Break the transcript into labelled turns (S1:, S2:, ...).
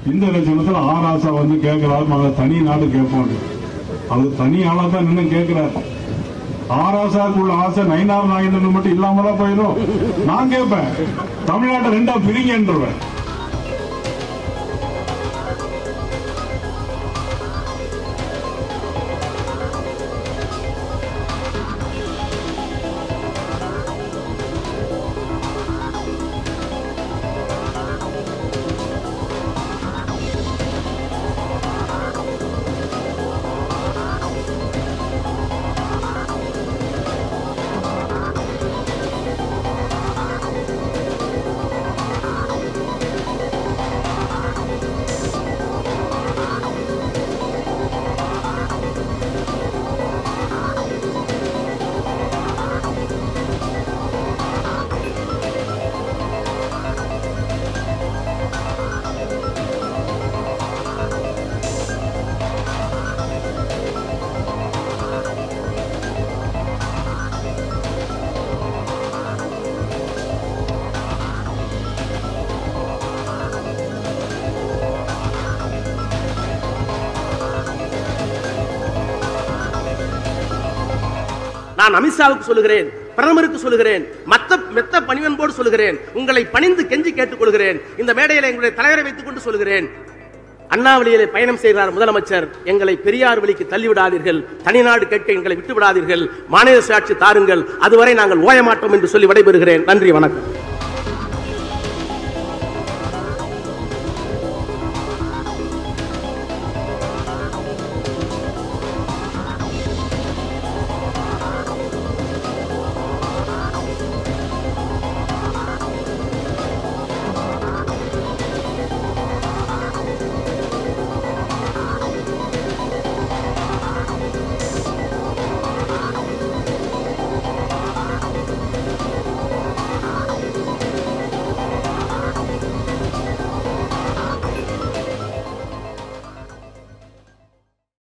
S1: இந்த லட்சணத்துல ஆராசா வந்து கேட்கிறாரு மக தனி நாடு கேட்போம் அது தனி ஆளா தான் நின்று கேட்கிறாரு ஆராசாக்குள்ள ஆசை நயினார் நாயந்தன் மட்டும் இல்லாம தான் போயிடும் நான் கேட்பேன் தமிழ்நாட்டை ரெண்டா பிரிங்கன்றவன்
S2: நான் அமித்ஷாவுக்கு சொல்லுகிறேன் பிரதமருக்கு சொல்லுகிறேன் மத்த மெத்த பணிவன்போடு சொல்லுகிறேன் உங்களை பணிந்து கெஞ்சி கேட்டுக்கொள்கிறேன் இந்த மேடையில் எங்களுடைய தலைவரை வைத்துக் கொண்டு சொல்லுகிறேன் அண்ணாவளியிலே பயணம் செய்கிறார் முதலமைச்சர் எங்களை பெரியார் வழிக்கு தள்ளிவிடாதீர்கள் தனிநாடு கேட்க எங்களை விட்டு விடாதீர்கள் மாநில சுயாட்சி தாருங்கள் அதுவரை நாங்கள் ஓய மாட்டோம் என்று சொல்லி விடைபெறுகிறேன் நன்றி வணக்கம்